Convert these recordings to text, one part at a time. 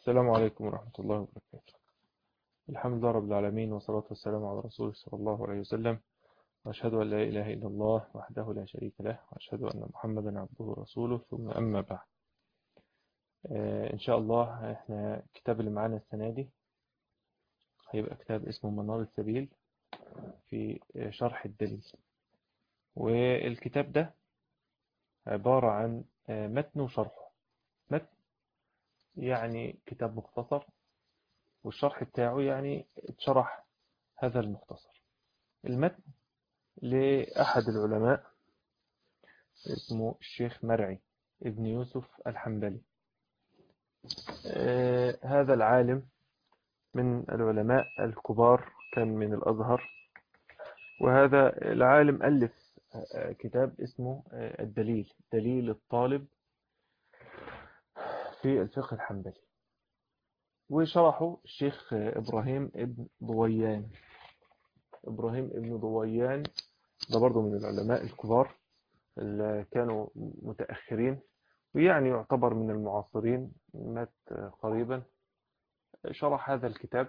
السلام عليكم ورحمة الله وبركاته الحمد لله رب العالمين والصلاة والسلام على رسوله صلى الله عليه وسلم وأشهد أن لا إله إلا الله وحده لا شريك له وأشهد أن محمدا عبده ورسوله ثم أما بعد آه إن شاء الله إحنا الكتاب اللي معانا السنة دي هيبقى كتاب اسمه منار السبيل في شرح الدليل والكتاب ده عبارة عن متن وشرحه متن يعني كتاب مختصر والشرح بتاعه يعني اتشرح هذا المختصر المتن لأحد العلماء اسمه الشيخ مرعي ابن يوسف الحنبلي آه هذا العالم من العلماء الكبار كان من الأزهر وهذا العالم ألف كتاب اسمه الدليل دليل الطالب في الفقه الحنبلي وشرحه الشيخ إبراهيم ابن ضويان إبراهيم ابن ضويان ده برضه من العلماء الكبار اللي كانوا متأخرين ويعني يعتبر من المعاصرين مات قريبا شرح هذا الكتاب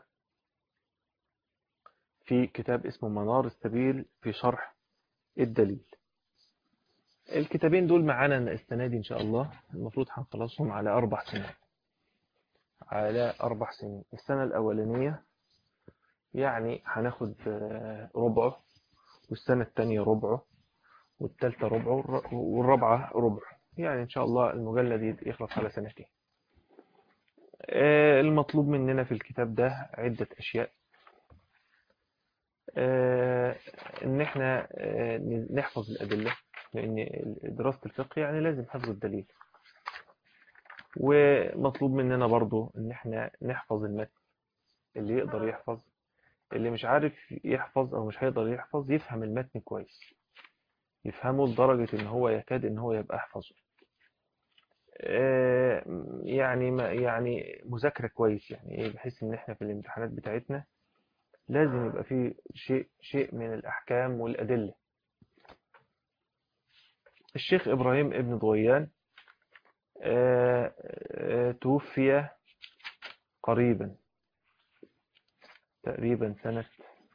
في كتاب اسمه منار السبيل في شرح الدليل الكتابين دول معانا السنة دي إن شاء الله المفروض هنخلصهم على أربع سنين على أربع سنين السنة الأولانية يعني هناخد ربعه والسنة الثانية ربعه والثالثة ربعه والرابعة ربعه يعني إن شاء الله المجلد يخلص على سنتين المطلوب مننا في الكتاب ده عدة أشياء إن إحنا نحفظ الأدلة لأن دراسة الفقه يعني لازم حفظ الدليل ومطلوب مننا برضو إن إحنا نحفظ المتن اللي يقدر يحفظ اللي مش عارف يحفظ أو مش هيقدر يحفظ يفهم المتن كويس يفهمه لدرجة إن هو يكاد إن هو يبقى يحفظه يعني يعني مذاكرة كويس يعني ايه بحيث ان احنا في الامتحانات بتاعتنا لازم يبقى في شيء شيء من الاحكام والادله الشيخ ابراهيم ابن ضويان توفي قريبا تقريبا سنة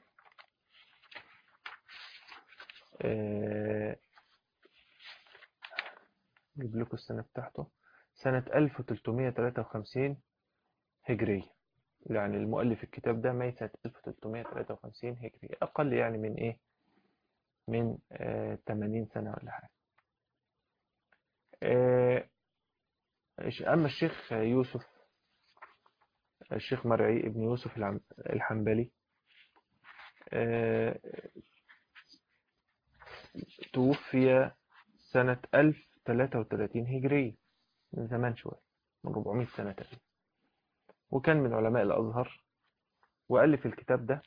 اجيب لكم السنة بتاعته سنة 1353 هجرية يعني المؤلف الكتاب ده ميت سنة 1353 هجرية أقل يعني من إيه من آه 80 سنة ولا حاجة آه أما الشيخ يوسف الشيخ مرعي ابن يوسف الحنبلي آه توفي سنة 1033 هجرية من زمان شوية من 400 سنة تقريبا وكان من علماء الأزهر وألف الكتاب ده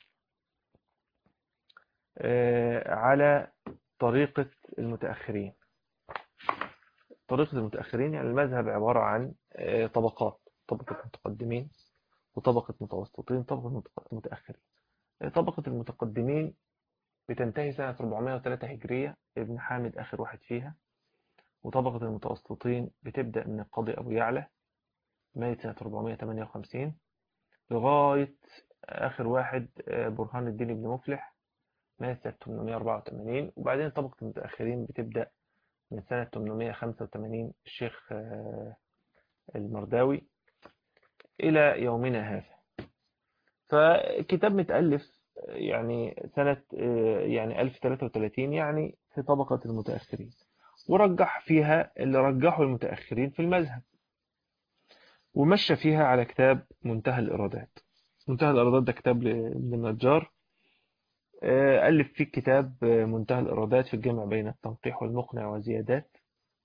على طريقة المتأخرين طريقة المتأخرين يعني المذهب عبارة عن طبقات طبقة متقدمين وطبقة متوسطين طبقة متأخرين طبقة المتقدمين بتنتهي سنة 403 هجرية ابن حامد آخر واحد فيها وطبقة المتوسطين بتبدأ من القاضي أبو يعلى ميت سنة 458 لغاية آخر واحد برهان الدين بن مفلح ميت سنة 884 وبعدين طبقة المتأخرين بتبدأ من سنة 885 الشيخ المرداوي إلى يومنا هذا فكتاب متألف يعني سنة يعني 1033 يعني في طبقة المتأخرين ورجح فيها اللي رجحوا المتأخرين في المذهب ومشى فيها على كتاب منتهى الإرادات منتهى الإرادات ده كتاب لابن النجار ألف فيه كتاب منتهى الإرادات في الجمع بين التنقيح والمقنع وزيادات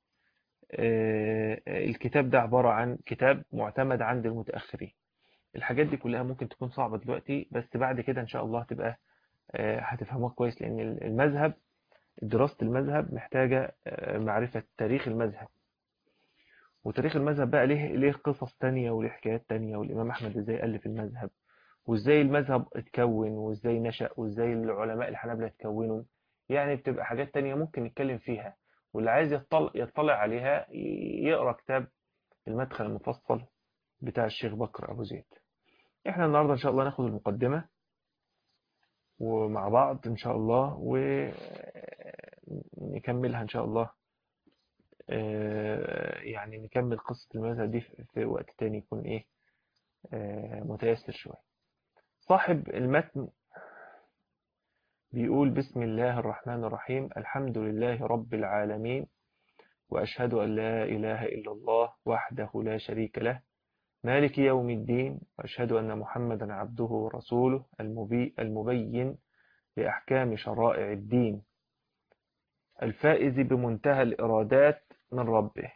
الكتاب ده عبارة عن كتاب معتمد عند المتأخرين الحاجات دي كلها ممكن تكون صعبة دلوقتي بس بعد كده إن شاء الله هتبقى هتفهموها كويس لأن المذهب دراسة المذهب محتاجة معرفة تاريخ المذهب وتاريخ المذهب بقى ليه ليه قصص تانية وليه حكايات تانية والإمام أحمد إزاي ألف المذهب وإزاي المذهب اتكون وإزاي نشأ وإزاي العلماء الحنابلة اتكونوا يعني بتبقى حاجات تانية ممكن نتكلم فيها واللي عايز يطلع, يطلع عليها يقرأ كتاب المدخل المفصل بتاع الشيخ بكر أبو زيد احنا النهاردة إن شاء الله ناخد المقدمة ومع بعض إن شاء الله ونكملها إن شاء الله يعني نكمل قصة المذهب دي في وقت تاني يكون إيه متيسر شوية صاحب المتن بيقول بسم الله الرحمن الرحيم الحمد لله رب العالمين وأشهد أن لا إله إلا الله وحده لا شريك له مالك يوم الدين وأشهد أن محمدا عبده ورسوله المبي المبين لأحكام شرائع الدين الفائز بمنتهى الإرادات من ربه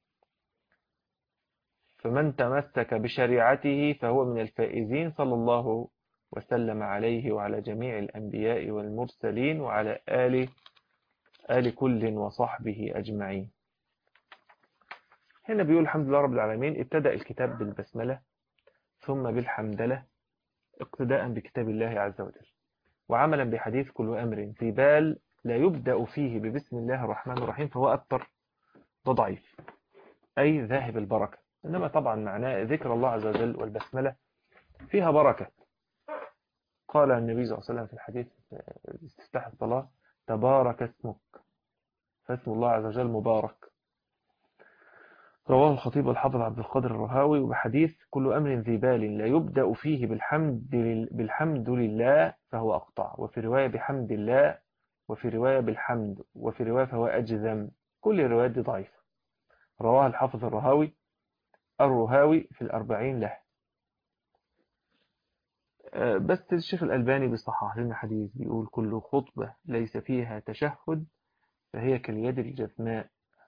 فمن تمسك بشريعته فهو من الفائزين صلى الله وسلم عليه وعلى جميع الأنبياء والمرسلين وعلى آل آل كل وصحبه أجمعين هنا بيقول الحمد لله رب العالمين ابتدأ الكتاب بالبسملة ثم بالحمدلة اقتداء بكتاب الله عز وجل وعملا بحديث كل أمر في بال لا يبدأ فيه ببسم الله الرحمن الرحيم فهو أكثر ده ضعيف أي ذاهب البركة إنما طبعا معناه ذكر الله عز وجل والبسملة فيها بركة قال النبي صلى الله عليه وسلم في الحديث استفتاح الصلاة تبارك اسمك فاسم الله عز وجل مبارك رواه الخطيب الحافظ عبد القادر الرهاوي وبحديث كل أمر ذي بال لا يبدأ فيه بالحمد, بالحمد لله فهو أقطع وفي رواية بحمد الله وفي رواية بالحمد وفي رواية فهو أجزم كل الروايات دي ضعيفة رواه الحافظ الرهاوي الرهاوي في الأربعين له بس الشيخ الألباني بيصحح لنا حديث بيقول كل خطبة ليس فيها تشهد فهي كاليد الجثماء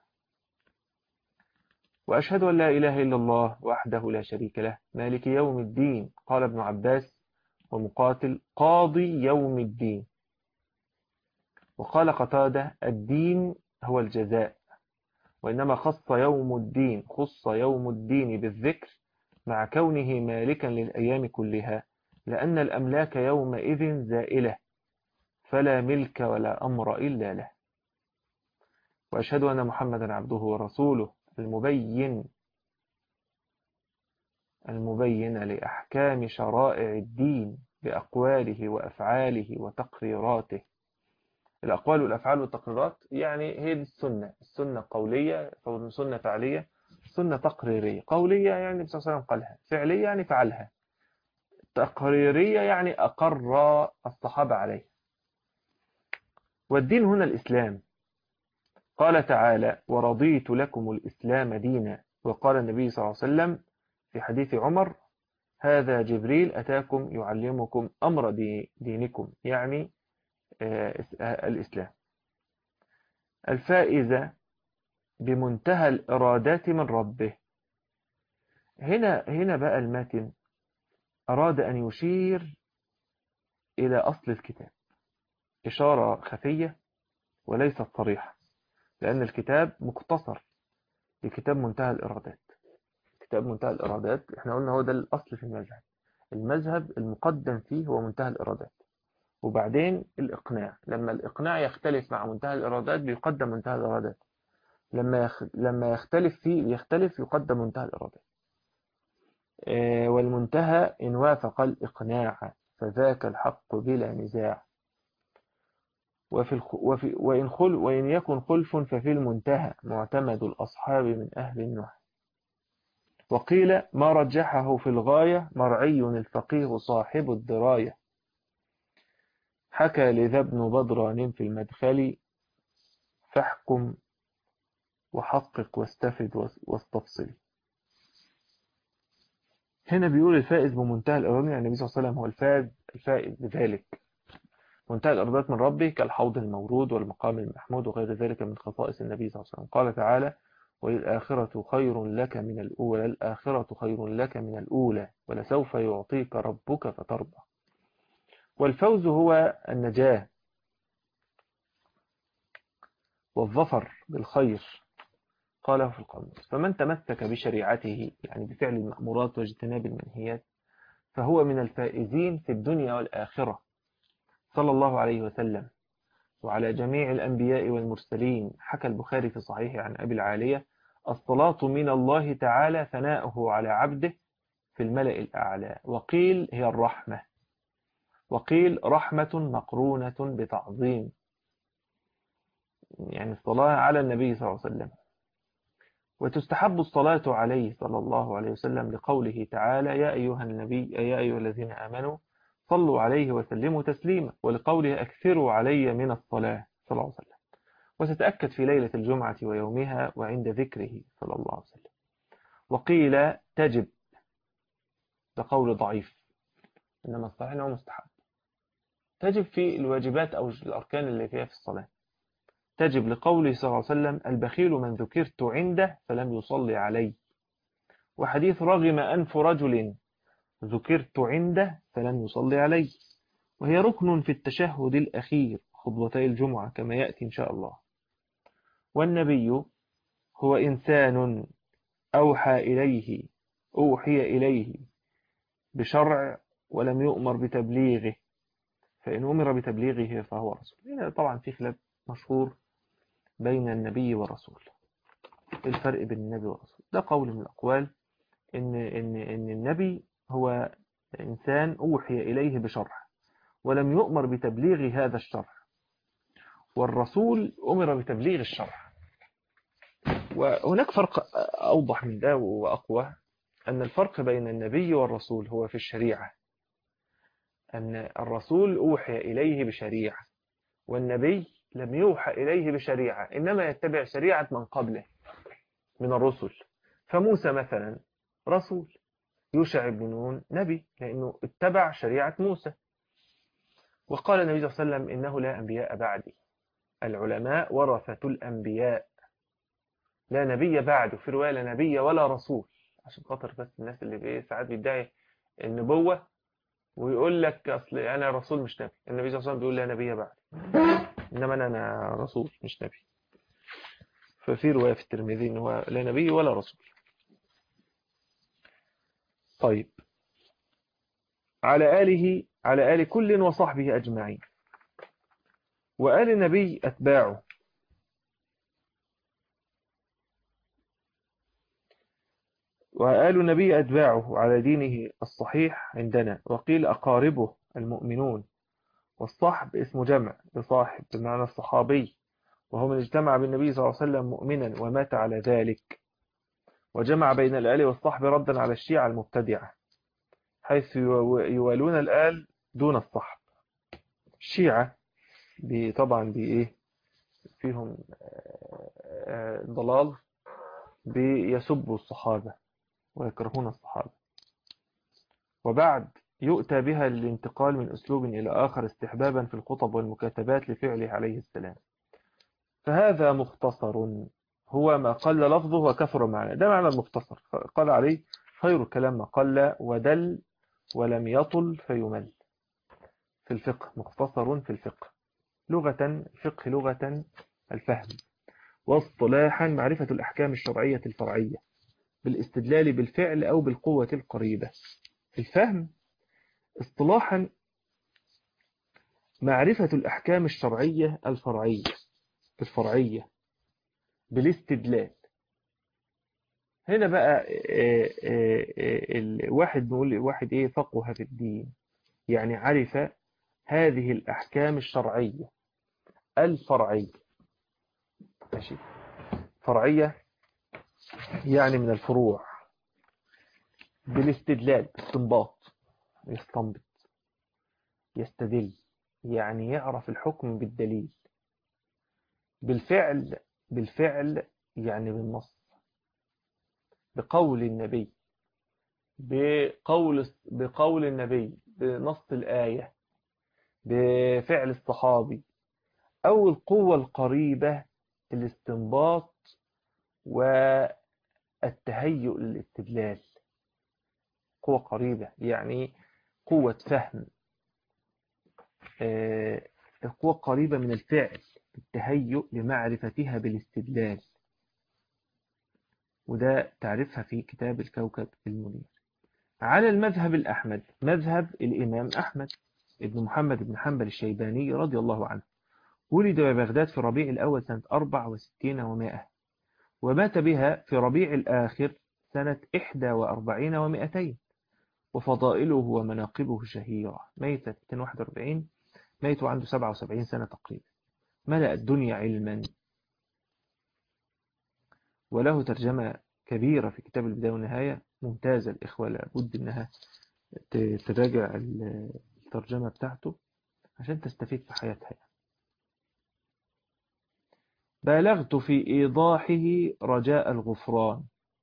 وأشهد أن لا إله إلا الله وحده لا شريك له مالك يوم الدين قال ابن عباس ومقاتل قاضي يوم الدين وقال قتادة الدين هو الجزاء وإنما خص يوم الدين خص يوم الدين بالذكر مع كونه مالكا للأيام كلها لأن الأملاك يومئذ زائلة فلا ملك ولا أمر إلا له وأشهد أن محمدا عبده ورسوله المبين المبين لأحكام شرائع الدين بأقواله وأفعاله وتقريراته الأقوال والأفعال والتقريرات يعني هي دي السنة السنة قولية أو سنة فعلية سنة تقريرية قولية يعني بس صلى قالها فعلية يعني فعلها تقريرية يعني أقر الصحابة عليه والدين هنا الإسلام قال تعالى ورضيت لكم الإسلام دينا وقال النبي صلى الله عليه وسلم في حديث عمر هذا جبريل أتاكم يعلمكم أمر دينكم يعني الإسلام الفائزة بمنتهى الإرادات من ربه هنا هنا بقى الماتن أراد أن يشير إلى أصل الكتاب إشارة خفية وليست صريحة لأن الكتاب مختصر لكتاب منتهى الإرادات كتاب منتهى الإرادات احنا قلنا هو ده الأصل في المذهب المذهب المقدم فيه هو منتهى الإرادات وبعدين الإقناع لما الإقناع يختلف مع منتهى الإرادات بيقدم منتهى الإرادات لما يخ... لما يختلف فيه يختلف يقدم منتهى الإرادات آه والمنتهى إن وافق الإقناع فذاك الحق بلا نزاع وفي الخ... وفي... وإن, خل... وإن يكن خلف ففي المنتهى معتمد الأصحاب من أهل النهى وقيل ما رجحه في الغاية مرعي الفقيه صاحب الدراية حكى لذا ابن بدران في المدخل فاحكم وحقق واستفد واستفصل هنا بيقول الفائز بمنتهى الإرادة يعني النبي صلى الله عليه وسلم هو الفائز الفائز بذلك منتهى الإرادات من ربه كالحوض المورود والمقام المحمود وغير ذلك من خصائص النبي صلى الله عليه وسلم قال تعالى وللآخرة خير لك من الأولى الآخرة خير لك من الأولى ولسوف يعطيك ربك فترضى والفوز هو النجاة والظفر بالخير قاله في القاموس فمن تمسك بشريعته يعني بفعل المأمورات واجتناب المنهيات فهو من الفائزين في الدنيا والآخرة صلى الله عليه وسلم وعلى جميع الأنبياء والمرسلين حكى البخاري في صحيح عن أبي العالية الصلاة من الله تعالى ثناؤه على عبده في الملأ الأعلى وقيل هي الرحمة وقيل رحمة مقرونة بتعظيم يعني الصلاة على النبي صلى الله عليه وسلم وتستحب الصلاة عليه صلى الله عليه وسلم لقوله تعالى يا أيها النبي يا أيها الذين آمنوا صلوا عليه وسلموا تسليما ولقوله أكثروا علي من الصلاة صلى الله عليه وسلم وتتأكد في ليلة الجمعة ويومها وعند ذكره صلى الله عليه وسلم وقيل تجب بقول ضعيف إنما الصحيح أنه مستحب تجب في الواجبات أو الأركان اللي فيها في الصلاة تجب لقوله صلى الله عليه وسلم البخيل من ذكرت عنده فلم يصلي علي وحديث رغم أنف رجل ذكرت عنده فلم يصلي علي وهي ركن في التشهد الأخير خطبتي الجمعة كما يأتي إن شاء الله والنبي هو إنسان أوحى إليه أوحي إليه بشرع ولم يؤمر بتبليغه فإن أمر بتبليغه فهو رسول هنا طبعا في خلاف مشهور بين النبي والرسول الفرق بين النبي والرسول ده قول من الأقوال إن, إن, إن النبي هو إنسان أوحي إليه بشرع ولم يؤمر بتبليغ هذا الشرع والرسول أمر بتبليغ الشرع وهناك فرق أوضح من ده وأقوى أن الفرق بين النبي والرسول هو في الشريعة أن الرسول أوحي إليه بشريعة والنبي لم يوحى إليه بشريعة إنما يتبع شريعة من قبله من الرسل فموسى مثلا رسول يوشع بن نون نبي لأنه اتبع شريعة موسى وقال النبي صلى الله عليه وسلم إنه لا أنبياء بعدي العلماء ورثة الأنبياء لا نبي بعده في رواية لا نبي ولا رسول عشان خاطر بس الناس اللي بإيه ساعات بيدعي النبوة ويقول لك أصل أنا رسول مش نبي النبي صلى الله عليه وسلم بيقول لا نبي بعد إنما أنا, أنا رسول مش نبي ففي رواية في الترمذي إن هو لا نبي ولا رسول طيب على آله على آل كل وصحبه أجمعين وآل النبي أتباعه وآل النبي أتباعه على دينه الصحيح عندنا وقيل أقاربه المؤمنون والصحب اسم جمع لصاحب بمعنى الصحابي وهو من اجتمع بالنبي صلى الله عليه وسلم مؤمنا ومات على ذلك وجمع بين الآل والصحب ردا على الشيعة المبتدعة حيث يوالون الآل دون الصحب الشيعة طبعا بإيه فيهم ضلال بيسبوا الصحابة ويكرهون الصحابة وبعد يؤتى بها الانتقال من أسلوب إلى آخر استحبابا في الخطب والمكاتبات لفعله عليه السلام فهذا مختصر هو ما قل لفظه وكثر معنى ده معنى المختصر قال عليه خير الكلام ما قل ودل ولم يطل فيمل في الفقه مختصر في الفقه لغة فقه لغة الفهم واصطلاحا معرفة الأحكام الشرعية الفرعية بالاستدلال بالفعل أو بالقوة القريبة الفهم اصطلاحا معرفة الأحكام الشرعية الفرعية الفرعية بالاستدلال هنا بقى الواحد نقول واحد ايه فقه في الدين يعني عرف هذه الأحكام الشرعية الفرعية ماشي فرعية يعني من الفروع بالاستدلال استنباط يستنبط يستدل يعني يعرف الحكم بالدليل بالفعل بالفعل يعني بالنص بقول النبي بقول بقول النبي بنص الآية بفعل الصحابي أو القوة القريبة الاستنباط والتهيؤ للاستدلال قوة قريبة يعني قوة فهم القوة قريبة من الفعل التهيؤ لمعرفتها بالاستدلال وده تعرفها في كتاب الكوكب المنير على المذهب الأحمد مذهب الإمام أحمد ابن محمد بن حنبل الشيباني رضي الله عنه ولد ببغداد في ربيع الأول سنة 64 ومائة ومات بها في ربيع الآخر سنة 41 ومائتين وفضائله ومناقبه شهيرة ميت 241 ميت وعنده 77 سنة تقريبا ملأ الدنيا علما وله ترجمة كبيرة في كتاب البداية والنهاية ممتازة الإخوة لابد أنها تراجع الترجمة بتاعته عشان تستفيد في حياتها بالغت في إيضاحه رجاء الغفران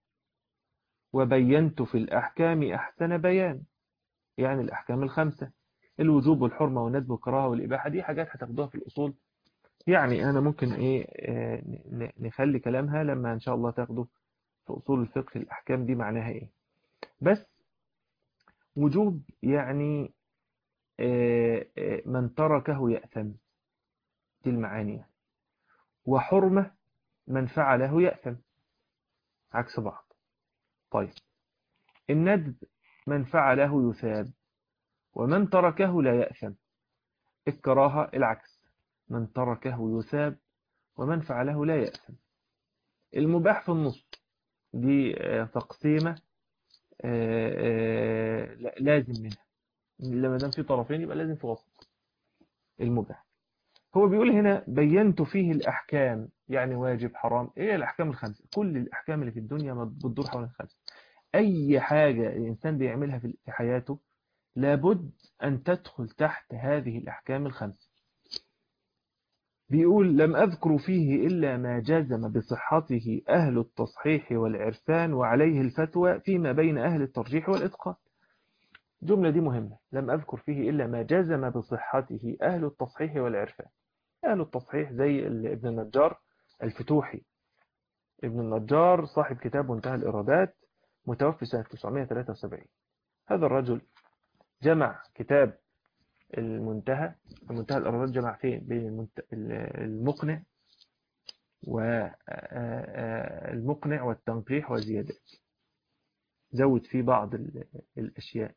وبينت في الأحكام أحسن بيان يعني الأحكام الخمسة الوجوب والحرمة والندب والكراهة والإباحة دي حاجات هتاخدوها في الأصول يعني أنا ممكن إيه نخلي كلامها لما إن شاء الله تاخده في أصول الفقه الأحكام دي معناها إيه بس وجوب يعني من تركه يأثم دي المعاني وحرمة من فعله يأثم عكس بعض طيب الندب من فعله يثاب ومن تركه لا يأثم الكراهة العكس من تركه يثاب ومن فعله لا يأثم المباح في النص دي تقسيمة لازم منها لما دام في طرفين يبقى لازم في وسط المباح هو بيقول هنا بينت فيه الأحكام يعني واجب حرام ايه الأحكام الخمسة كل الأحكام اللي في الدنيا بتدور حول الخمسة أي حاجة الإنسان بيعملها في حياته لابد أن تدخل تحت هذه الأحكام الخمسة بيقول لم أذكر فيه إلا ما جزم بصحته أهل التصحيح والعرفان وعليه الفتوى فيما بين أهل الترجيح والإتقان الجملة دي مهمة لم أذكر فيه إلا ما جزم بصحته أهل التصحيح والعرفان أهل التصحيح زي ابن النجار الفتوحي ابن النجار صاحب كتاب منتهى الإرادات متوفي سنة 973 هذا الرجل جمع كتاب المنتهى منتهى الإرادات جمع فين بين المقنع والمقنع والتنقيح والزيادات زود فيه بعض الأشياء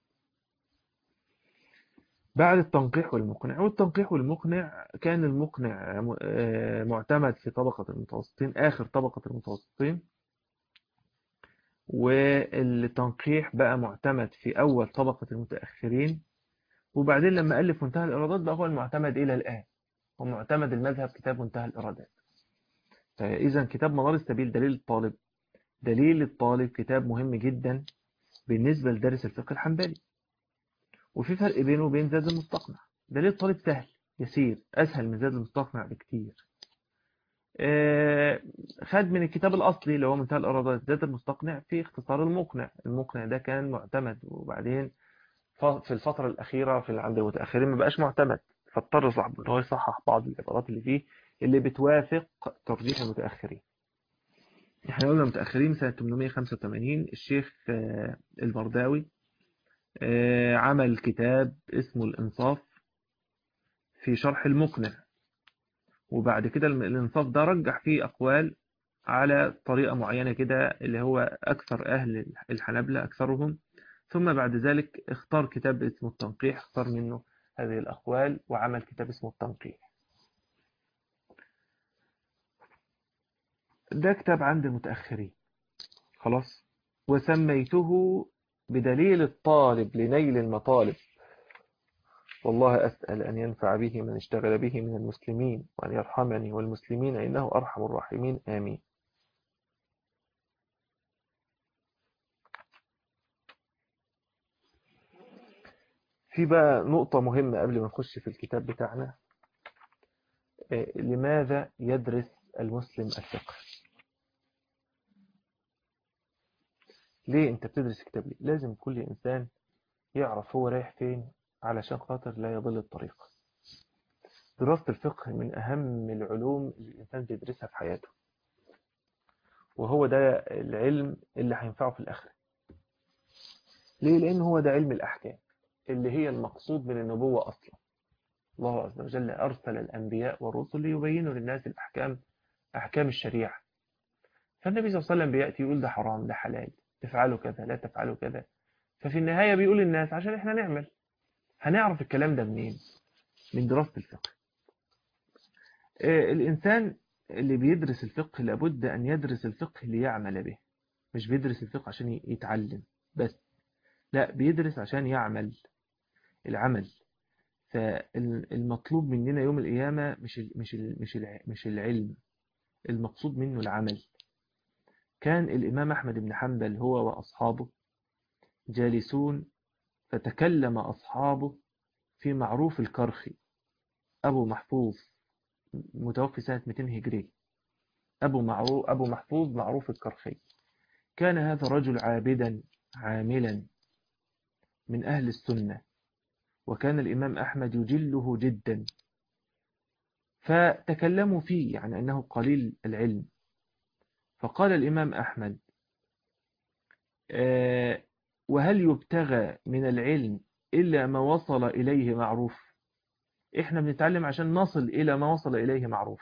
بعد التنقيح والمقنع والتنقيح والمقنع كان المقنع معتمد في طبقة المتوسطين آخر طبقة المتوسطين والتنقيح بقى معتمد في أول طبقة المتأخرين وبعدين لما ألف منتهى الإرادات بقى هو المعتمد إلى الآن ومعتمد المذهب كتاب منتهى الإرادات فإذا كتاب منار السبيل دليل الطالب دليل الطالب كتاب مهم جدا بالنسبة لدارس الفقه الحنبلي وفي فرق بينه وبين زاد المستقنع دليل الطالب سهل يسير أسهل من زاد المستقنع بكتير خد من الكتاب الأصلي اللي هو منتهى الإرادات زاد المستقنع في اختصار المقنع المقنع ده كان معتمد وبعدين في الفترة الأخيرة في عند المتأخرين ما بقاش معتمد فاضطر صاحبه ان هو يصحح بعض العبارات اللي فيه اللي بتوافق ترجيح المتأخرين احنا قلنا متأخرين سنة 885 الشيخ المرداوي عمل كتاب اسمه الإنصاف في شرح المقنع وبعد كده الإنصاف ده رجح فيه أقوال على طريقة معينة كده اللي هو أكثر أهل الحنابلة أكثرهم ثم بعد ذلك اختار كتاب اسمه التنقيح اختار منه هذه الأقوال وعمل كتاب اسمه التنقيح ده كتاب عند المتأخرين خلاص وسميته بدليل الطالب لنيل المطالب والله أسأل أن ينفع به من اشتغل به من المسلمين وأن يرحمني والمسلمين إنه أرحم الراحمين آمين في بقى نقطة مهمة قبل ما نخش في الكتاب بتاعنا لماذا يدرس المسلم الفقه ليه انت بتدرس كتاب ليه لازم كل انسان يعرف هو رايح فين علشان خاطر لا يضل الطريق دراسة الفقه من أهم العلوم اللي الإنسان بيدرسها في حياته وهو ده العلم اللي هينفعه في الآخرة ليه؟ لأن هو ده علم الأحكام اللي هي المقصود من النبوة أصلا الله عز وجل أرسل الأنبياء والرسل ليبينوا للناس الأحكام أحكام الشريعة فالنبي صلى الله عليه وسلم بيأتي يقول ده حرام ده حلال تفعلوا كذا لا تفعلوا كذا ففي النهاية بيقول للناس عشان احنا نعمل هنعرف الكلام ده منين من دراسة الفقه الإنسان اللي بيدرس الفقه لابد أن يدرس الفقه ليعمل به مش بيدرس الفقه عشان يتعلم بس لا بيدرس عشان يعمل العمل فالمطلوب مننا يوم القيامة مش ال مش ال مش ال مش العلم المقصود منه العمل كان الإمام أحمد بن حنبل هو وأصحابه جالسون فتكلم أصحابه في معروف الكرخي أبو محفوظ متوفي سنة 200 هجري أبو, معروف أبو محفوظ معروف الكرخي كان هذا الرجل عابدا عاملا من أهل السنة وكان الإمام أحمد يجله جدا فتكلموا فيه يعني أنه قليل العلم فقال الإمام أحمد آه وهل يبتغى من العلم إلا ما وصل إليه معروف إحنا بنتعلم عشان نصل إلى ما وصل إليه معروف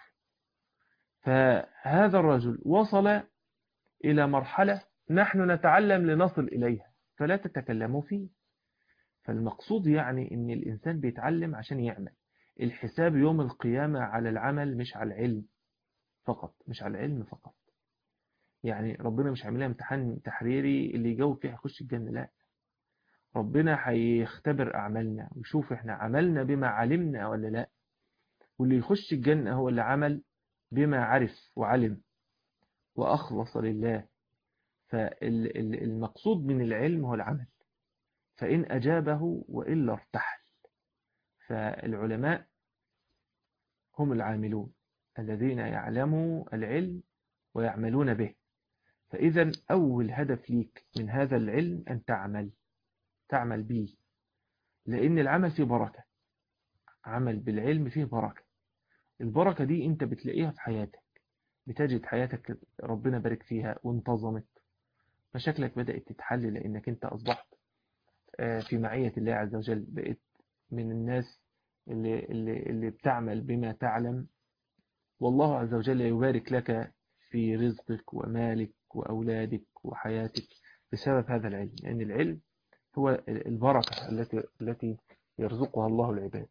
فهذا الرجل وصل إلى مرحلة نحن نتعلم لنصل إليها فلا تتكلموا فيه فالمقصود يعني إن الإنسان بيتعلم عشان يعمل الحساب يوم القيامة على العمل مش على العلم فقط مش على العلم فقط يعني ربنا مش عاملها امتحان تحريري اللي يجاوب فيه هيخش الجنة لا ربنا هيختبر أعمالنا ويشوف احنا عملنا بما علمنا ولا لا واللي يخش الجنة هو اللي عمل بما عرف وعلم وأخلص لله فالمقصود من العلم هو العمل فإن أجابه وإلا ارتحل فالعلماء هم العاملون الذين يعلموا العلم ويعملون به فإذا أول هدف ليك من هذا العلم أن تعمل تعمل به لأن العمل فيه بركة عمل بالعلم فيه بركة البركة دي أنت بتلاقيها في حياتك بتجد حياتك ربنا بارك فيها وانتظمت مشاكلك بدأت تتحل لأنك أنت أصبحت في معية الله عز وجل بقيت من الناس اللي, اللي, اللي بتعمل بما تعلم والله عز وجل يبارك لك في رزقك ومالك وأولادك وحياتك بسبب هذا العلم لأن يعني العلم هو البركة التي التي يرزقها الله العباد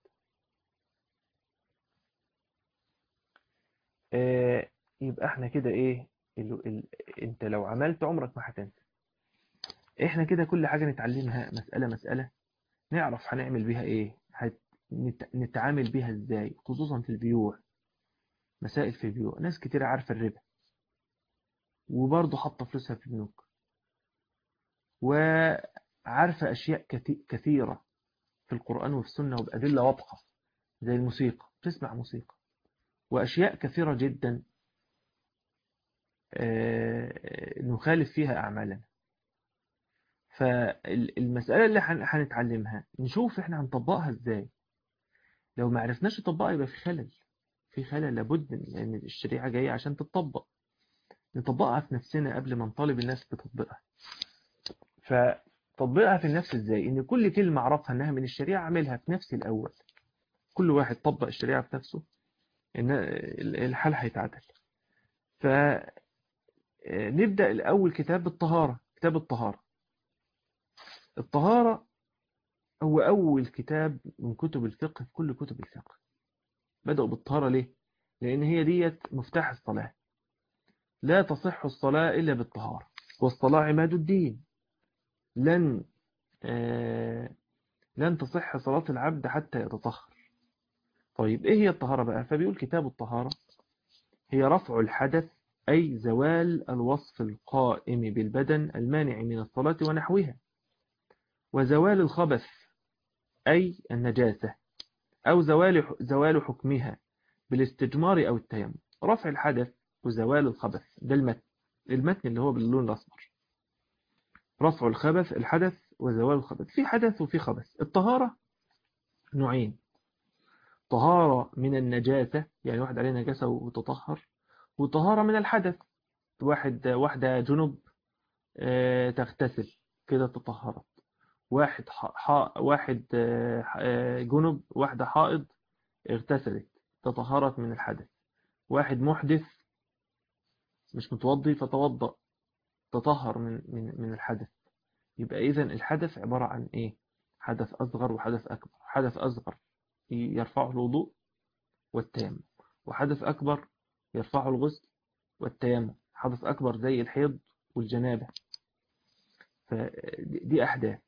آه يبقى احنا كده ايه ال ال انت لو عملت عمرك ما هتنسى احنا كده كل حاجة نتعلمها مسألة مسألة نعرف هنعمل بيها ايه نتعامل بيها ازاي خصوصا في البيوع مسائل في البيوع ناس كتير عارفة الربا وبرضه حاطة فلوسها في البنوك وعارفة أشياء كثيرة في القرآن وفي السنة وبأدلة واضحة زي الموسيقى تسمع موسيقى وأشياء كثيرة جدا نخالف فيها أعمالنا فالمسألة اللي هنتعلمها نشوف احنا هنطبقها ازاي لو ما عرفناش نطبقها يبقى في خلل في خلل لابد لأن الشريعة جاية عشان تطبق نطبقها في نفسنا قبل ما نطالب الناس بتطبيقها فتطبيقها في النفس ازاي ان كل كلمة اعرفها انها من الشريعة اعملها في نفسي الاول كل واحد طبق الشريعة في نفسه ان الحال هيتعدل فنبدأ الاول كتاب الطهارة كتاب الطهارة الطهارة هو اول كتاب من كتب الفقه في كل كتب الفقه بدأوا بالطهارة ليه لان هي ديت مفتاح الصلاة لا تصح الصلاة إلا بالطهارة والصلاة عماد الدين لن آه لن تصح صلاة العبد حتى يتطهر طيب إيه هي الطهارة بقى فبيقول كتاب الطهارة هي رفع الحدث أي زوال الوصف القائم بالبدن المانع من الصلاة ونحوها وزوال الخبث أي النجاسة أو زوال زوال حكمها بالاستجمار أو التيمم رفع الحدث وزوال الخبث ده المتن المتن اللي هو باللون الأصفر رفع الخبث الحدث وزوال الخبث في حدث وفي خبث الطهارة نوعين طهارة من النجاسة يعني واحد عليه نجاسة وتطهر وطهارة من الحدث واحد واحدة جنب اه تغتسل كده تطهرت واحد ح... واحد اه جنب واحدة حائض اغتسلت تطهرت من الحدث واحد محدث مش متوضي فتوضأ تطهر من من من الحدث يبقى إذا الحدث عبارة عن إيه حدث أصغر وحدث أكبر حدث أصغر يرفعه الوضوء والتيمم وحدث أكبر يرفعه الغسل والتيمم حدث أكبر زي الحيض والجنابة فدي أحداث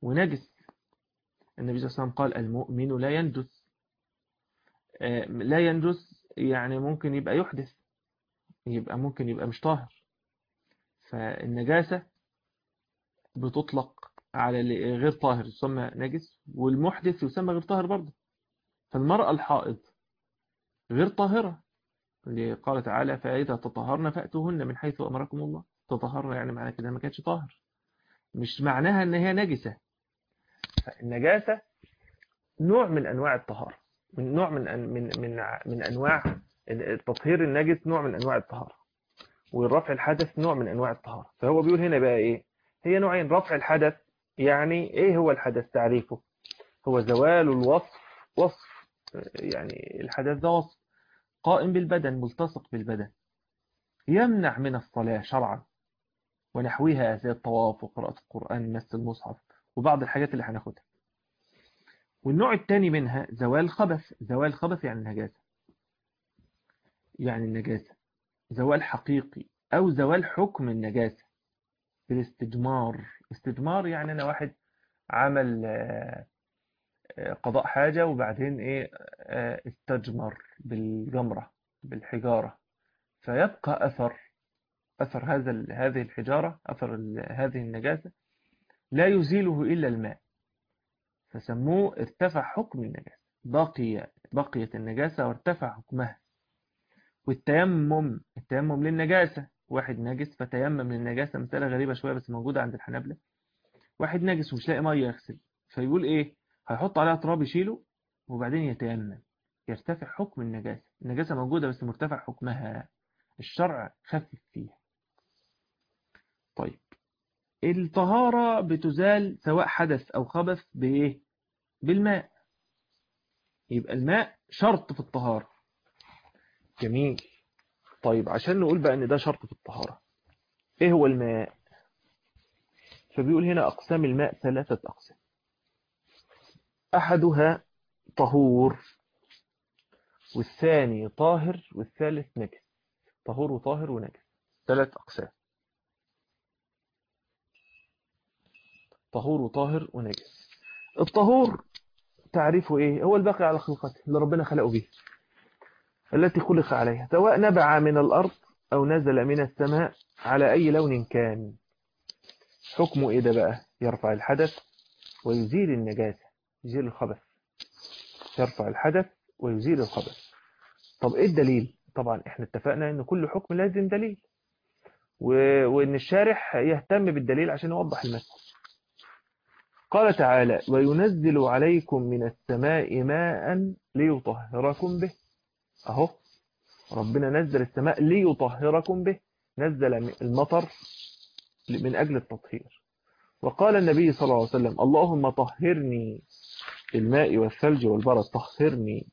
ونجس النبي صلى الله عليه وسلم قال المؤمن لا ينجس لا ينجس يعني ممكن يبقى يحدث يبقى ممكن يبقى مش طاهر فالنجاسة بتطلق على اللي غير طاهر يسمى نجس والمحدث يسمى غير طاهر برضه فالمرأة الحائض غير طاهرة اللي قال تعالى فإذا تطهرن فأتوهن من حيث أمركم الله تطهرن يعني معنى كده ما كانتش طاهر مش معناها ان هي نجسة النجاسة نوع من انواع الطهارة من نوع من من من من انواع التطهير النجس نوع من انواع الطهارة والرفع الحدث نوع من انواع الطهارة فهو بيقول هنا بقى ايه هي نوعين رفع الحدث يعني ايه هو الحدث تعريفه هو زوال الوصف وصف يعني الحدث ده وصف قائم بالبدن ملتصق بالبدن يمنع من الصلاة شرعا ونحوها زي الطواف وقراءة القرآن مس المصحف وبعض الحاجات اللي هناخدها والنوع الثاني منها زوال خبث زوال خبث يعني النجاسة يعني النجاسة زوال حقيقي أو زوال حكم النجاسة بالاستجمار استجمار يعني أنا واحد عمل قضاء حاجة وبعدين إيه استجمر بالجمرة بالحجارة فيبقى أثر أثر هذا هذه الحجارة أثر هذه النجاسة لا يزيله إلا الماء فسموه ارتفع حكم النجاسة بقي بقيت النجاسة وارتفع حكمها والتيمم التيمم للنجاسة واحد نجس فتيمم للنجاسة مسألة غريبة شوية بس موجودة عند الحنابلة واحد نجس ومش لاقي مية يغسل فيقول ايه هيحط عليها تراب يشيله وبعدين يتيمم يرتفع حكم النجاسة النجاسة موجودة بس مرتفع حكمها الشرع خفف فيها طيب الطهارة بتزال سواء حدث أو خبث بإيه؟ بالماء يبقى الماء شرط في الطهارة جميل طيب عشان نقول بقى ان ده شرط في الطهارة ايه هو الماء فبيقول هنا اقسام الماء ثلاثة اقسام احدها طهور والثاني طاهر والثالث نجس طهور وطاهر ونجس ثلاث اقسام طهور وطاهر ونجس الطهور تعريفه ايه هو الباقي على خلقته اللي ربنا خلقه به التي خلق عليها سواء نبع من الأرض أو نزل من السماء على أي لون كان حكمه إيه ده بقى يرفع الحدث ويزيل النجاسة يزيل الخبث يرفع الحدث ويزيل الخبث طب إيه الدليل طبعا إحنا اتفقنا إن كل حكم لازم دليل و... وإن الشارح يهتم بالدليل عشان يوضح المسألة قال تعالى وينزل عليكم من السماء ماء ليطهركم به اهو ربنا نزل السماء ليطهركم به نزل المطر من أجل التطهير وقال النبي صلى الله عليه وسلم اللهم طهرني بالماء والثلج والبرد طهرني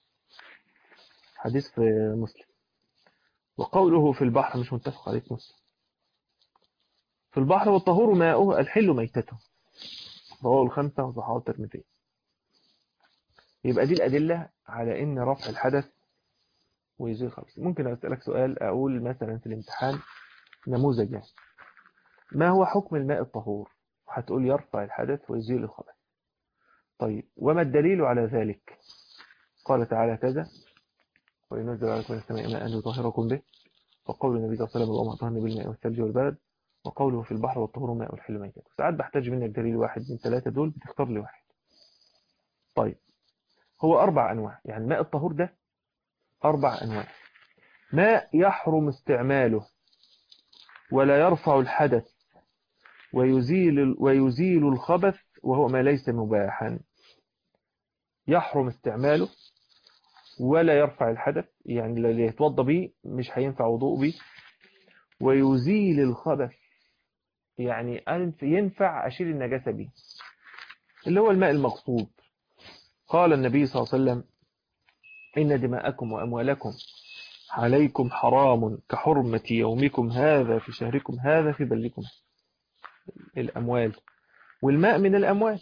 حديث في مسلم وقوله في البحر مش متفق عليه مسلم في البحر والطهور ماؤه الحل ميتته رواه الخمسة وصححه الترمذي يبقى دي الأدلة على إن رفع الحدث ويزيل الخبث ممكن أسألك سؤال أقول مثلا في الامتحان نموذج يعني ما هو حكم الماء الطهور هتقول يرفع الحدث ويزيل الخبث طيب وما الدليل على ذلك قال تعالى كذا وينزل عليكم من السماء ماء يطهركم به وقول النبي صلى الله عليه وسلم اللهم اطهرني بالماء والثلج والبرد وقوله في البحر والطهور ماء الحل ميتة ساعات بحتاج منك دليل واحد من ثلاثة دول بتختار لي واحد طيب هو أربع أنواع يعني ماء الطهور ده أربع أنواع ماء يحرم استعماله ولا يرفع الحدث ويزيل ويزيل الخبث وهو ما ليس مباحا يحرم استعماله ولا يرفع الحدث يعني اللي يتوضى به مش هينفع وضوء به ويزيل الخبث يعني ينفع أشيل النجاسة به اللي هو الماء المقصود قال النبي صلى الله عليه وسلم إن دماءكم وأموالكم عليكم حرام كحرمة يومكم هذا في شهركم هذا في بلدكم الأموال والماء من الأموال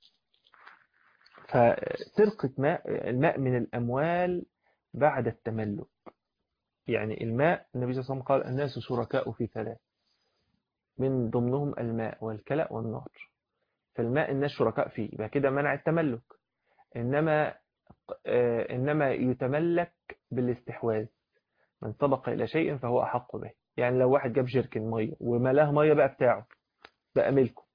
فسرقة ماء الماء من الأموال بعد التملك يعني الماء النبي صلى الله عليه وسلم قال الناس شركاء في ثلاث من ضمنهم الماء والكلأ والنار فالماء الناس شركاء فيه يبقى كده منع التملك إنما آه، إنما يتملك بالاستحواذ من سبق إلى شيء فهو أحق به يعني لو واحد جاب جيركن مية وملاه مية بقى بتاعه بقى ملكه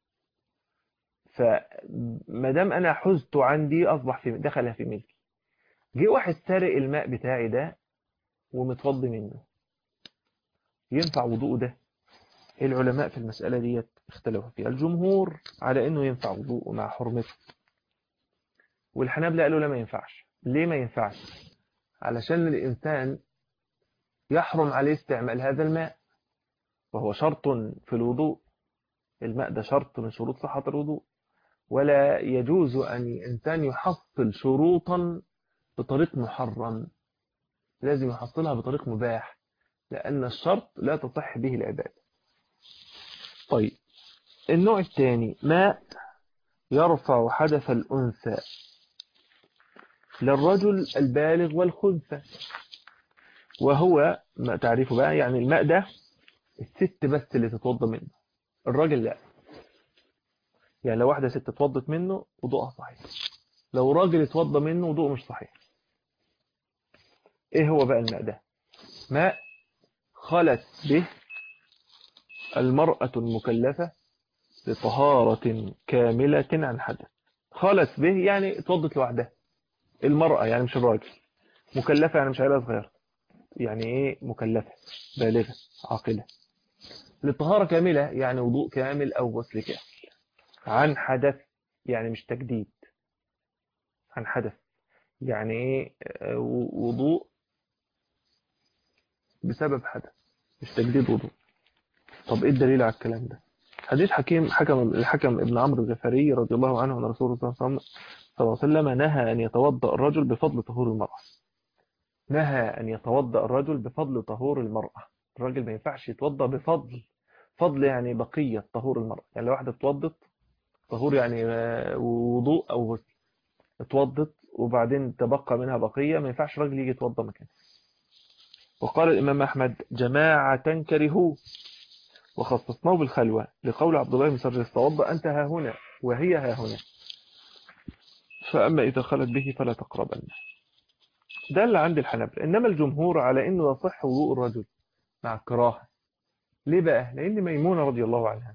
فما دام أنا حزت عندي أصبح في دخل في ملكي جه واحد سارق الماء بتاعي ده ومتفضي منه ينفع وضوءه ده العلماء في المسألة دي اختلفوا فيها الجمهور على انه ينفع وضوءه مع حرمته والحنابلة قالوا لا ما ينفعش ليه ما ينفعش علشان الإنسان يحرم عليه استعمال هذا الماء وهو شرط في الوضوء الماء ده شرط من شروط صحة الوضوء ولا يجوز أن الإنسان يحصل شروطا بطريق محرم لازم يحصلها بطريق مباح لأن الشرط لا تصح به العبادة طيب النوع الثاني ماء يرفع حدث الأنثى للرجل البالغ والخنثى وهو ما تعريفه بقى يعني الماء ده الست بس اللي تتوضى منه الراجل لا يعني لو واحدة ست اتوضت منه وضوءها صحيح لو راجل اتوضى منه وضوءه مش صحيح ايه هو بقى الماء ده ماء خلت به المرأة المكلفة بطهارة كاملة عن حدث خلت به يعني اتوضت لوحدها المرأة يعني مش الراجل مكلفة يعني مش عيلة صغيرة يعني ايه مكلفة بالغة عاقلة للطهارة كاملة يعني وضوء كامل أو غسل كامل عن حدث يعني مش تجديد عن حدث يعني ايه وضوء بسبب حدث مش تجديد وضوء طب ايه الدليل على الكلام ده حديث حكيم حكم الحكم ابن عمرو الغفاري رضي الله عنه ان رسول الله صلى الله عليه وسلم نهى ان يتوضا الرجل بفضل طهور المرأة نهى ان يتوضا الرجل بفضل طهور المرأة الراجل ما ينفعش يتوضا بفضل فضل يعني بقية طهور المرأة يعني لو واحدة اتوضت طهور يعني وضوء او غسل اتوضت وبعدين تبقى منها بقية ما ينفعش راجل يجي يتوضا مكانها وقال الإمام أحمد جماعة كرهوه وخصصناه بالخلوة لقول عبد الله بن سرجس توضأ أنت ها هنا وهي ها هنا فأما إذا خلت به فلا تقربن ده اللي عند الحنابلة إنما الجمهور على إنه يصح وضوء الرجل مع الكراهة ليه بقى؟ لأن ميمونة رضي الله عنها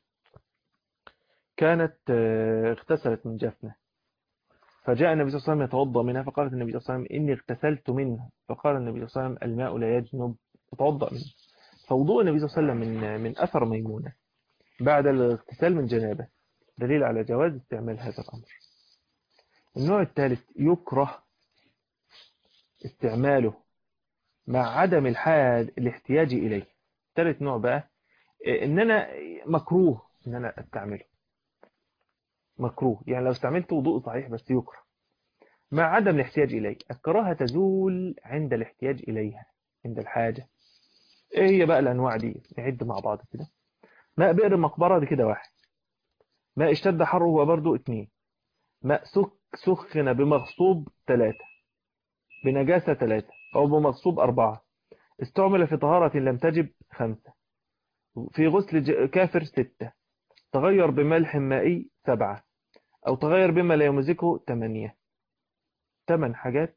كانت اغتسلت من جفنة فجاء النبي صلى الله عليه وسلم يتوضأ منها فقالت النبي صلى الله عليه وسلم إني اغتسلت منه فقال النبي صلى الله عليه وسلم الماء لا يجنب فتوضأ منه فوضوء النبي صلى الله عليه وسلم من من أثر ميمونة بعد الاغتسال من جنابه دليل على جواز استعمال هذا الأمر النوع الثالث يكره استعماله مع عدم الحال الاحتياج إليه ثالث نوع بقى إن أنا مكروه إن أنا استعمله مكروه يعني لو استعملت وضوء صحيح بس يكره مع عدم الاحتياج إليه الكراهة تزول عند الاحتياج إليها عند الحاجة ايه هي بقى الانواع دي نعد مع بعض كده ماء بئر مقبرة دي كده واحد ماء اشتد حره هو برضو اتنين ماء سك سخن بمغصوب ثلاثة بنجاسة ثلاثة أو بمغصوب أربعة استعمل في طهارة لم تجب خمسة في غسل كافر ستة تغير بملح مائي سبعة أو تغير بما لا يمزكه ثمانية ثمان حاجات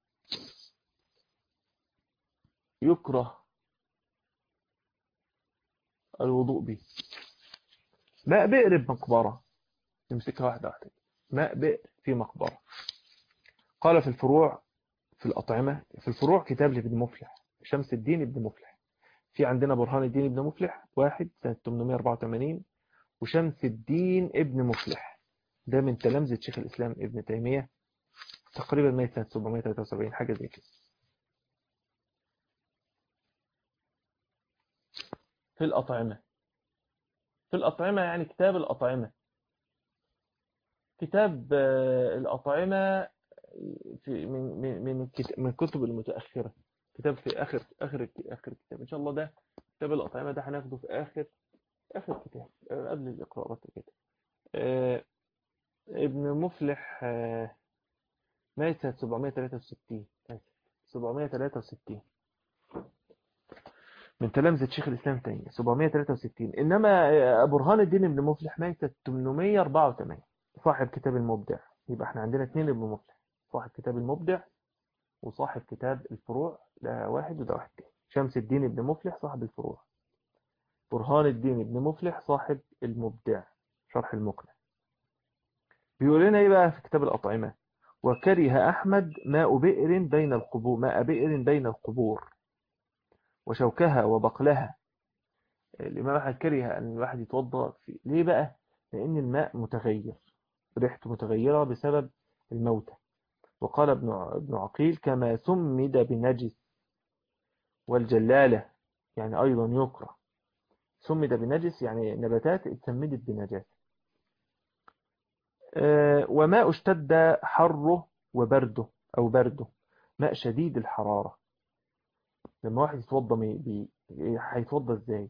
يكره الوضوء به ماء بئر بمقبرة نمسكها واحدة واحدة ماء بئر في مقبرة قال في الفروع في الأطعمة في الفروع كتاب لابن مفلح شمس الدين ابن مفلح في عندنا برهان الدين ابن مفلح واحد سنة 884 وشمس الدين ابن مفلح ده من تلامذة شيخ الإسلام ابن تيمية تقريبا ميت سنة 773 حاجة زي كده في الأطعمة في الأطعمة يعني كتاب الأطعمة كتاب الأطعمة في من من من من الكتب المتأخرة كتاب في آخر آخر آخر كتاب إن شاء الله ده كتاب الأطعمة ده هناخده في آخر آخر كتاب قبل الإقراءات كده ابن مفلح مات سنة 763 763 من تلامذة شيخ الإسلام تيمية 763 إنما برهان الدين ابن مفلح مات 884 صاحب كتاب المبدع يبقى احنا عندنا اثنين ابن مفلح صاحب كتاب المبدع وصاحب كتاب الفروع ده واحد وده واحد تاني شمس الدين ابن مفلح صاحب الفروع برهان الدين ابن مفلح صاحب المبدع شرح المقنع بيقول لنا ايه بقى في كتاب الأطعمة وكره أحمد ماء بئر بين القبور ماء بئر بين القبور وشوكها وبقلها الإمام أحمد كره أن الواحد يتوضأ فيه ليه بقى؟ لأن الماء متغير ريحته متغيرة بسبب الموتى وقال ابن ابن عقيل كما سمد بنجس والجلالة يعني أيضا يكره سمد بنجس يعني نباتات اتسمدت بنجاسة وماء اشتد حره وبرده أو برده ماء شديد الحرارة لما واحد يتوضى بي هيتوضى ازاي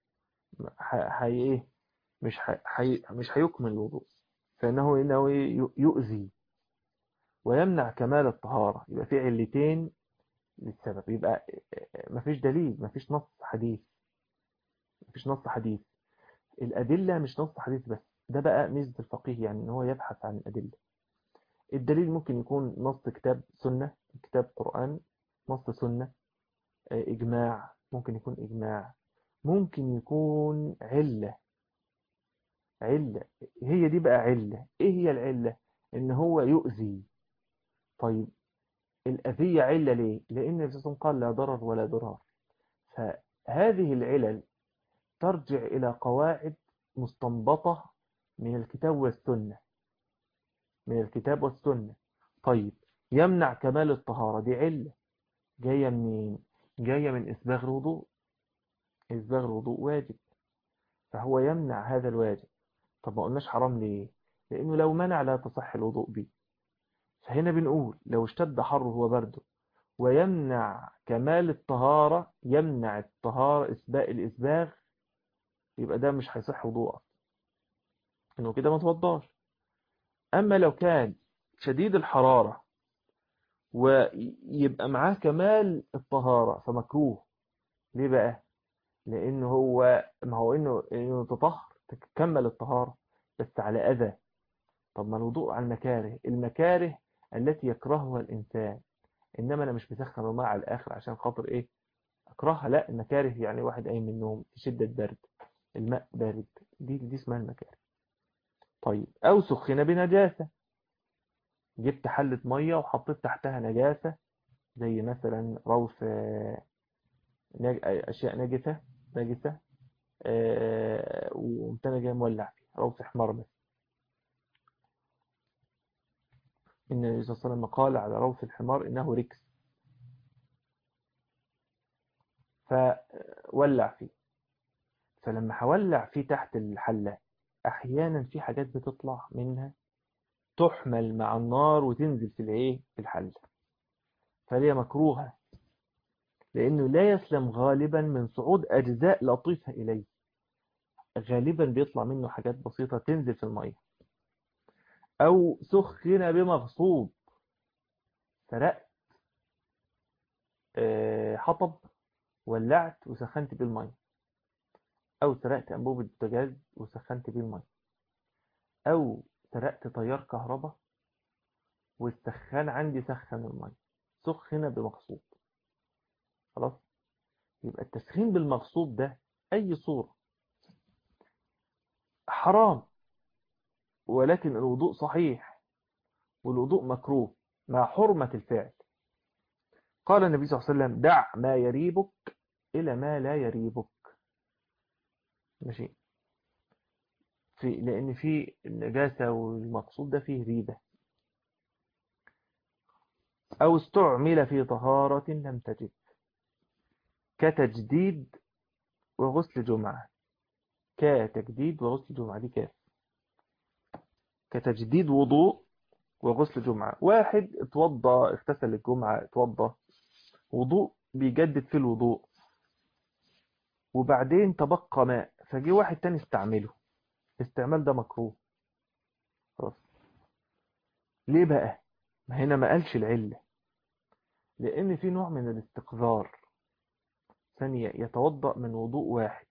هي ايه مش حي... مش هيكمل الوضوء فانه انه يؤذي ويمنع كمال الطهارة يبقى في علتين للسبب يبقى مفيش دليل مفيش نص حديث مفيش نص حديث الأدلة مش نص حديث بس ده بقى ميزة الفقيه يعني ان هو يبحث عن الأدلة الدليل ممكن يكون نص كتاب سنة كتاب قرآن نص سنة إجماع ممكن يكون إجماع ممكن يكون علة علة هي دي بقى علة إيه هي العلة إن هو يؤذي طيب الأذية علة ليه لأن الرسول قال لا ضرر ولا ضرار فهذه العلل ترجع إلى قواعد مستنبطة من الكتاب والسنة من الكتاب والسنة طيب يمنع كمال الطهارة دي علة جاية منين جاية من إسباغ الوضوء إسباغ الوضوء واجب فهو يمنع هذا الواجب طب ما قلناش حرام ليه لأنه لو منع لا تصح الوضوء به فهنا بنقول لو اشتد حره وبرده ويمنع كمال الطهارة يمنع الطهارة إسباء الإسباغ يبقى ده مش هيصح وضوء إنه كده ما توضاش أما لو كان شديد الحرارة ويبقى معاه كمال الطهارة فمكروه ليه بقى لأنه هو ما هو إنه, إنه تطهر تكمل الطهارة بس على أذى طب ما الوضوء على المكاره المكاره التي يكرهها الإنسان إنما أنا مش مسخن الماء على الآخر عشان خاطر إيه أكرهها لا المكاره يعني واحد قايم من النوم في شدة برد الماء بارد دي دي اسمها المكاره طيب أو سخن بنجاسة جبت حلة مية وحطيت تحتها نجاسة زي مثلا روث أشياء نجسة نجسة وقمت أنا جاي مولع فيها روث حمار بس إن النبي صلى الله عليه وسلم قال على روث الحمار إنه ركس فولع فيه فلما هولع فيه تحت الحلة أحيانا في حاجات بتطلع منها تحمل مع النار وتنزل في الايه في الحل فهي مكروهة لأنه لا يسلم غالبا من صعود أجزاء لطيفة إليه غالبا بيطلع منه حاجات بسيطة تنزل في المية أو سخن بمغصوب سرقت حطب ولعت وسخنت بيه المية أو سرقت أنبوبة بوتاجاز وسخنت بيه المية أو سرقت تيار كهرباء والسخان عندي سخن المية سخن بمغصوب خلاص يبقى التسخين بالمغصوب ده أي صورة حرام ولكن الوضوء صحيح والوضوء مكروه مع حرمة الفعل قال النبي صلى الله عليه وسلم دع ما يريبك إلى ما لا يريبك ماشي في لأن في النجاسة والمقصود ده فيه ريبة أو استعمل في طهارة لم تجد كتجديد وغسل جمعة كتجديد وغسل جمعة دي كاف كتجديد وضوء وغسل جمعة واحد اتوضى اغتسل الجمعة اتوضى وضوء بيجدد في الوضوء وبعدين تبقى ماء فجي واحد تاني استعمله الاستعمال ده مكروه خلاص ليه بقى ما هنا ما قالش العلة لان في نوع من الاستقذار ثانية يتوضأ من وضوء واحد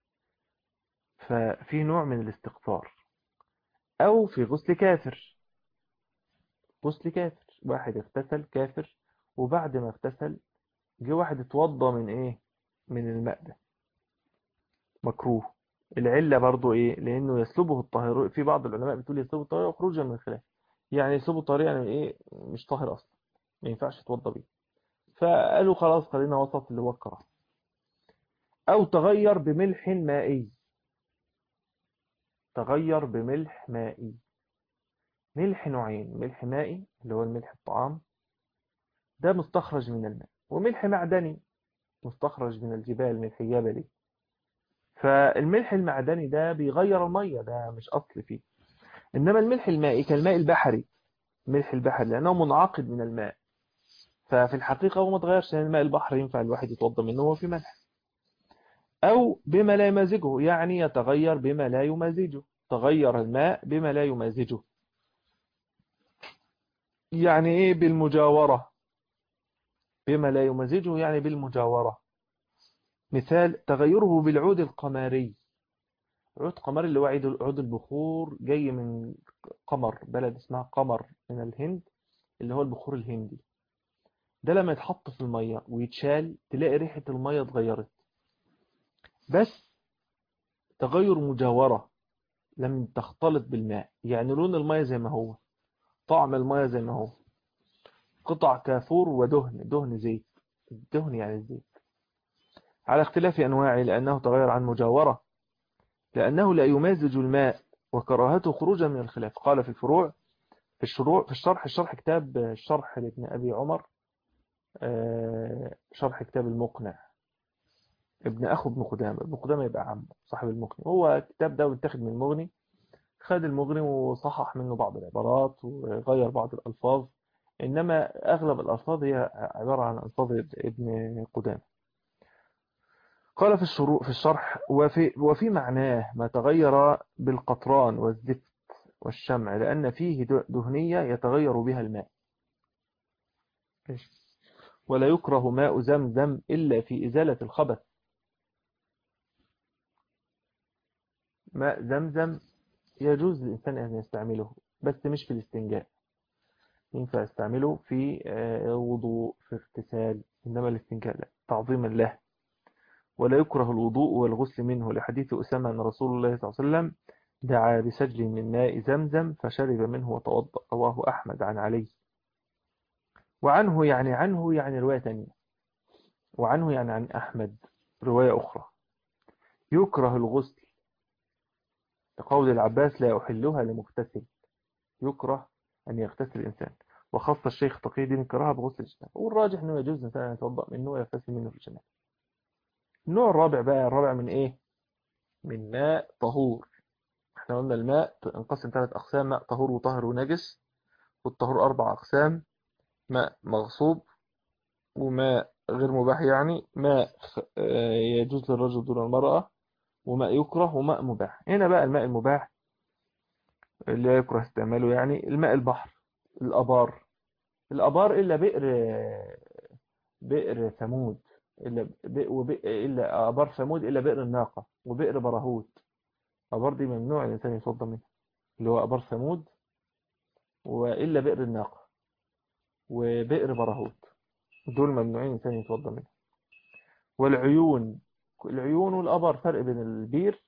ففي نوع من الاستغفار أو في غسل كافر غسل كافر واحد اغتسل كافر وبعد ما اغتسل جه واحد اتوضى من ايه من الماء ده مكروه العلة برضو ايه لانه يسلبه الطاهر في بعض العلماء بتقول يسلبه الطاهر وخروجا من الخلاف يعني يسلبه الطاهر يعني ايه مش طاهر اصلا ما ينفعش يتوضى بيه فقالوا خلاص خلينا وسط اللي هو الكراهه او تغير بملح مائي تغير بملح مائي ملح نوعين ملح مائي اللي هو الملح الطعام ده مستخرج من الماء وملح معدني مستخرج من الجبال ملح جبلي فالملح المعدني ده بيغير المية ده مش أصل فيه إنما الملح المائي كالماء البحري ملح البحر لأنه منعقد من الماء ففي الحقيقة هو ما تغيرش لأن الماء البحر ينفع الواحد يتوضى منه وهو في ملح أو بما لا يمازجه يعني يتغير بما لا يمازجه تغير الماء بما لا يمازجه يعني إيه بالمجاورة بما لا يمزجه يعني بالمجاورة مثال تغيره بالعود القمري عود قمري اللي هو عود البخور جاي من قمر بلد اسمها قمر من الهند اللي هو البخور الهندي ده لما يتحط في المية ويتشال تلاقي ريحة المية اتغيرت بس تغير مجاورة لم تختلط بالماء يعني لون المية زي ما هو طعم المية زي ما هو قطع كافور ودهن دهن زيت الدهن يعني الزيت على اختلاف أنواعه لأنه تغير عن مجاورة لأنه لا يمازج الماء وكراهته خروجا من الخلاف قال في الفروع في الشروع في الشرح الشرح كتاب الشرح لابن أبي عمر شرح كتاب المقنع ابن أخو ابن قدامة ابن قدامة يبقى عمه صاحب المقنع هو الكتاب ده متاخد من المغني خد المغني وصحح منه بعض العبارات وغير بعض الألفاظ إنما أغلب الألفاظ هي عبارة عن ألفاظ ابن قدامة قال في الشروع في الشرح وفي, وفي معناه ما تغير بالقطران والزفت والشمع لأن فيه دهنية يتغير بها الماء ولا يكره ماء زمزم إلا في إزالة الخبث ماء زمزم يجوز للإنسان أن يستعمله بس مش في الاستنجاء ينفع يستعمله في وضوء في اغتسال إنما الاستنجاء لا تعظيما له ولا يكره الوضوء والغسل منه لحديث أسامة أن رسول الله صلى الله عليه وسلم دعا بسجل من ماء زمزم فشرب منه وتوضأ رواه أحمد عن علي وعنه يعني عنه يعني رواية تانية وعنه يعني عن أحمد رواية أخرى يكره الغسل لقول العباس لا أحلها لمغتسل يكره أن يغتسل الإنسان وخص الشيخ تقي الدين الكراهه بغسل الجنابة والراجح أنه يجوز الإنسان أن يتوضأ منه ويغتسل منه في الجنابة النوع الرابع بقى الرابع من إيه من ماء طهور احنا قلنا الماء انقسم ثلاث أقسام ماء طهور وطاهر ونجس والطهور أربع أقسام ماء مغصوب وماء غير مباح يعني ماء يجوز للرجل دون المرأة وماء يكره وماء مباح هنا بقى الماء المباح اللي يكره استعماله يعني الماء البحر الأبار الأبار إلا بئر بئر ثمود إلا وبئر إلا أبار ثمود إلا بئر الناقة وبئر براهوت أبار دي ممنوع الإنسان يصد منها اللي هو أبار ثمود وإلا بئر الناقة وبئر براهوت دول ممنوعين الإنسان يتوضى منها والعيون العيون والأبر فرق بين البير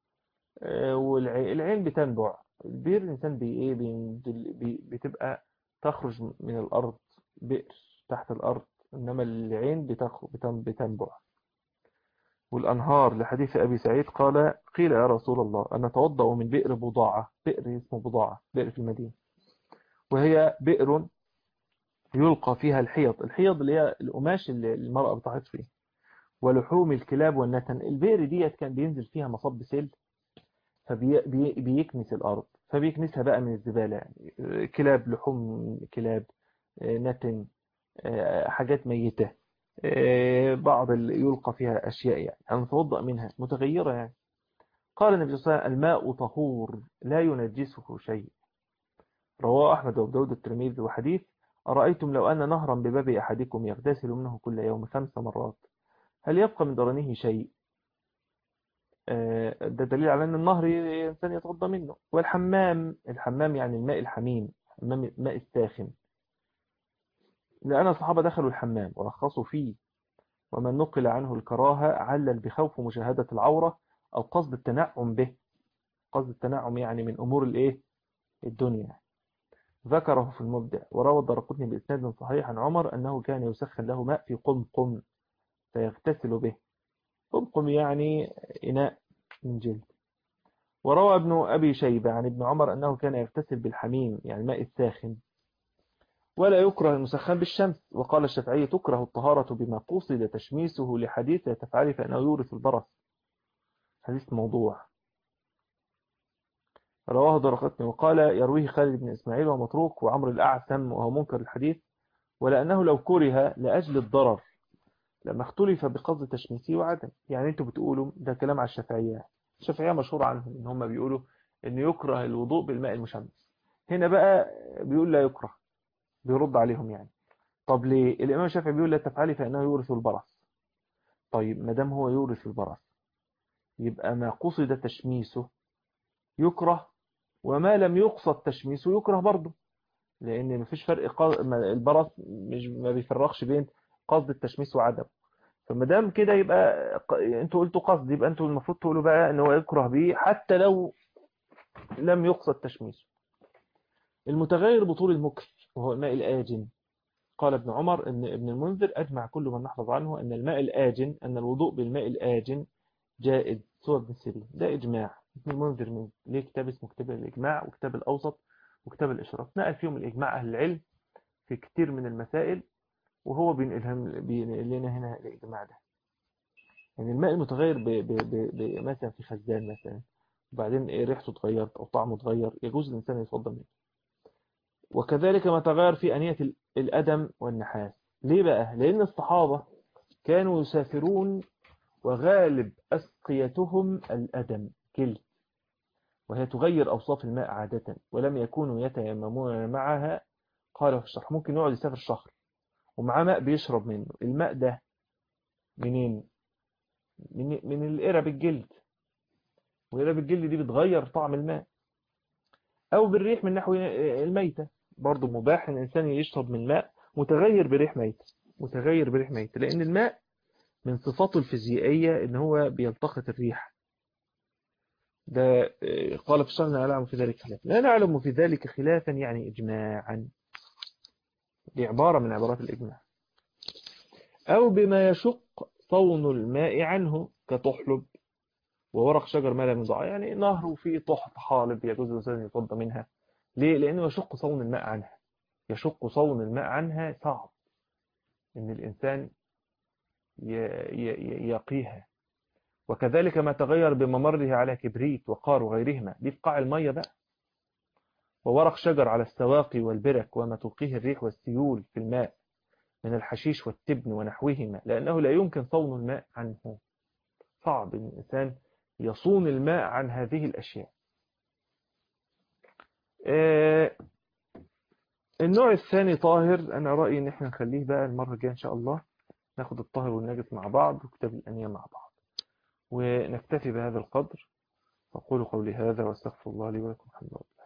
والعين بتنبع البير الإنسان بي إيه بي بتبقى تخرج من الأرض بئر تحت الأرض إنما العين بتنبع والأنهار لحديث أبي سعيد قال قيل يا رسول الله أن نتوضأ من بئر بضاعة بئر اسمه بضاعة بئر في المدينة وهي بئر يلقى فيها الحيض الحيض اللي هي القماش اللي المرأة بتحيض فيه ولحوم الكلاب والنتن البئر ديت كان بينزل فيها مصب سل فبيكنس الأرض فبيكنسها بقى من الزبالة يعني كلاب لحوم كلاب نتن حاجات ميتة بعض يلقى فيها أشياء يعني هنتوضأ منها متغيرة يعني قال النبي صلى الله عليه وسلم الماء طهور لا ينجسه شيء رواه أحمد وابو داود الترمذي وحديث أرأيتم لو أن نهرا بباب أحدكم يغتسل منه كل يوم خمس مرات هل يبقى من درنه شيء آه، ده دليل على أن النهر الإنسان يتوضى منه والحمام الحمام يعني الماء الحميم حمام الماء الساخن لأن الصحابة دخلوا الحمام ورخصوا فيه ومن نقل عنه الكراهة علل بخوف مشاهدة العورة أو قصد التنعم به قصد التنعم يعني من أمور الإيه الدنيا ذكره في المبدع وروى الدرقطني بإسناد صحيح عن عمر أنه كان يسخن له ماء في قمقم فيغتسل به قمقم يعني إناء من جلد وروى ابن أبي شيبة عن ابن عمر أنه كان يغتسل بالحميم يعني الماء الساخن ولا يكره المسخن بالشمس وقال الشافعي تكره الطهارة بما قصد تشميسه لحديث تفعل فإنه يورث البرص حديث موضوع رواه درقتني وقال يرويه خالد بن إسماعيل ومطروق وعمر الأعسم وهو منكر الحديث ولأنه لو كره لأجل الضرر لما اختلف بقصد تشميسه وعدم يعني انتوا بتقولوا ده كلام على الشافعية الشافعية مشهور عنهم ان هم بيقولوا ان يكره الوضوء بالماء المشمس هنا بقى بيقول لا يكره بيرد عليهم يعني طب ليه الامام الشافعي بيقول لا تفعلي فانه يورث البرص طيب ما دام هو يورث البرص يبقى ما قصد تشميسه يكره وما لم يقصد تشميسه يكره برضه لان مفيش فرق البرص مش ما بيفرقش بين قصد التشميس وعدم فما دام كده يبقى انتوا قلتوا قصد يبقى انتوا المفروض تقولوا بقى ان هو يكره به حتى لو لم يقصد تشميسه المتغير بطول المكر وهو الماء الآجن قال ابن عمر ان ابن المنذر أجمع كل من نحفظ عنه أن الماء الآجن أن الوضوء بالماء الآجن جائز سوى ابن سيرين ده إجماع ابن المنذر من ليه كتاب اسمه كتاب الإجماع وكتاب الأوسط وكتاب الإشراف نقل فيهم الإجماع أهل العلم في كتير من المسائل وهو بينقلهم بينقل لنا هنا الإجماع ده يعني الماء المتغير ب ب ب ب مثلا في خزان مثلا وبعدين إيه ريحته اتغيرت أو طعمه اتغير يجوز الإنسان يتفضل منه وكذلك ما تغير في أنية الأدم والنحاس ليه بقى؟ لأن الصحابة كانوا يسافرون وغالب أسقيتهم الأدم كل وهي تغير أوصاف الماء عادة ولم يكونوا يتيممون معها قال في الشرح ممكن يقعد يسافر شهر ومعاه ماء بيشرب منه الماء ده منين من من القرب الجلد وقرب الجلد دي بتغير طعم الماء او بالريح من نحو الميتة برضو مباح ان الانسان يشرب من ماء متغير بريح ميتة متغير بريح ميتة لان الماء من صفاته الفيزيائية ان هو بيلتقط الريح ده قال في الشرح لا نعلم في ذلك خلافا لا نعلم في ذلك خلافا يعني اجماعا دي عبارة من عبارات الإجماع أو بما يشق صون الماء عنه كطحلب وورق شجر ما لم يضع يعني نهر وفيه طحط حالب يجوز الإنسان يتوضى منها ليه؟ لأنه يشق صون الماء عنها يشق صون الماء عنها صعب إن الإنسان يقيها وكذلك ما تغير بممره على كبريت وقار وغيرهما دي في قاع المية بقى وورق شجر على السواقي والبرك وما تلقيه الريح والسيول في الماء من الحشيش والتبن ونحوهما لأنه لا يمكن صون الماء عنه صعب أن الإنسان يصون الماء عن هذه الأشياء النوع الثاني طاهر أنا رأيي أن احنا نخليه بقى المرة الجاية إن شاء الله ناخد الطاهر والنجس مع بعض وكتاب الأنية مع بعض ونكتفي بهذا القدر أقول قولي هذا واستغفر الله لي ولكم الحمد لله